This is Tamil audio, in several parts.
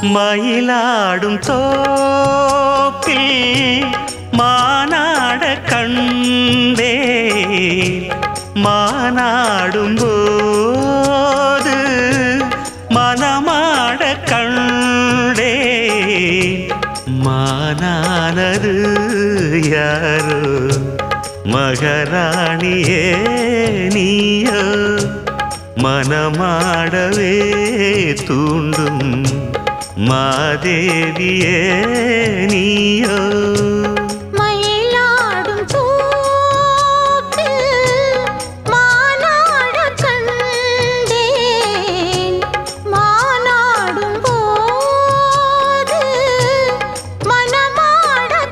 மயிலாடும் தோப்பில் மானாட கண்டே மானாடும் போது மனமாட கண்டே மானானது யாரோ மகராணியே நீயோ மனமாடவே தூண்டும் மாதேவியே நீயோ மயிலாடும் தோப்பில் மானாடக் கண்டேன். மானாடும் போது மனமாடக்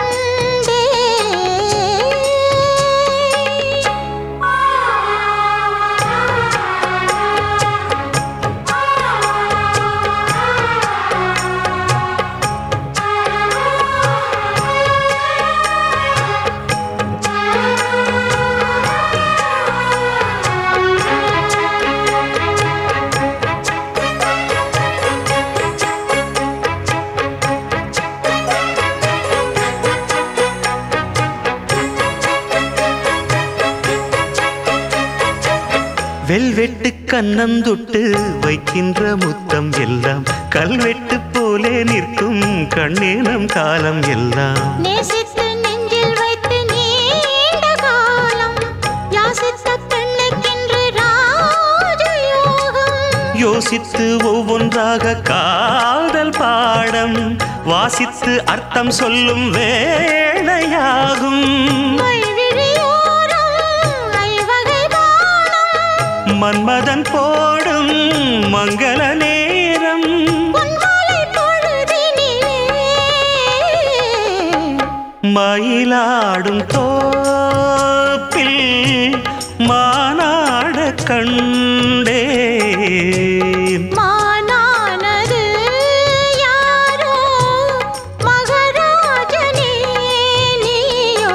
வெல்வெட்டு கண்ணந்தொட்டு வைக்கின்ற முத்தம் எல்லாம் கல்வெட்டு போலே நிற்கும் கண்ணேனம் காலம் எல்லாம் நேசித்து நெஞ்சில் வைத்து நீண்ட காலம் யாசித்த பெண்ணுக்கென்று ராஜயோகம் யோசித்து ஒவ்வொன்றாக காதல் பாடம் வாசித்து அர்த்தம் சொல்லும் வேளையாகும் மைவிழியோரம் ஐவகை பானம் மன்மதன் போடும் மங்கள நேரம் பொன்மாலை பொழுதினிலே மயிலாடும் தோப்பில் மானாட கண்டே மானானது யாரோ மகராஜனே நீயோ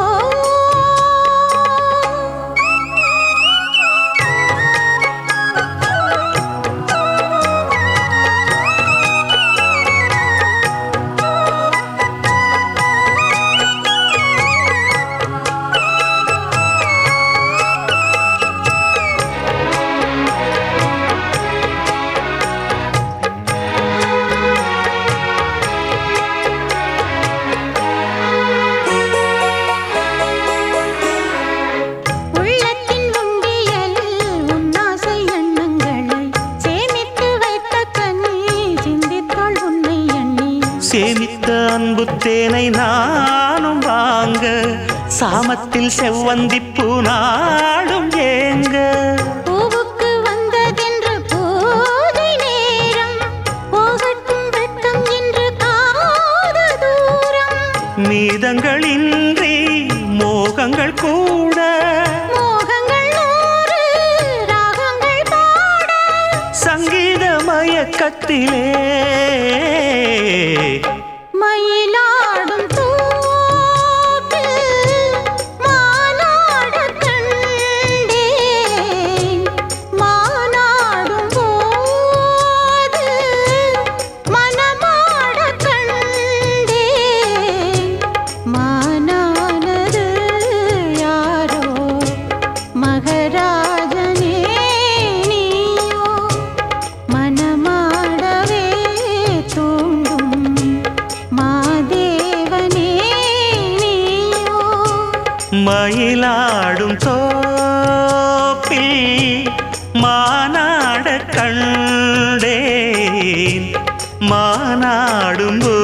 உள்ளத்தின் உண்டியலில் உன்னாசை எண்ணங்களை சேமித்து வைத்த கண்ணி சிந்தித்தாள் உன்னை எண்ணி சேமித்த அன்பு தேனை நானும் வாங்க சாமத்தில் செவ்வந்திப்பூ நாடும் ஏங்க பூவுக்கு வந்ததென்று பூஜை நேரம் போகட்டும் வெட்கம் என்று காது தூரம் மீதங்களின்றி மோகங்கள் கூட மோகங்கள் நூறு ராகங்கள் பாட சங்கீத மயக்கத்திலே மயிலாடும் தோப்பில் மானாடக் கண்டேன். மானாடும் போது மனமாடக் கண்டேன். மானானது யாரோ மகராஜனே நீயோ மனமாடவே தூண்டும் மாதேவனே நீயோ மயிலாடும் தோப்பில் மானாட கண்டேன் மானாடும்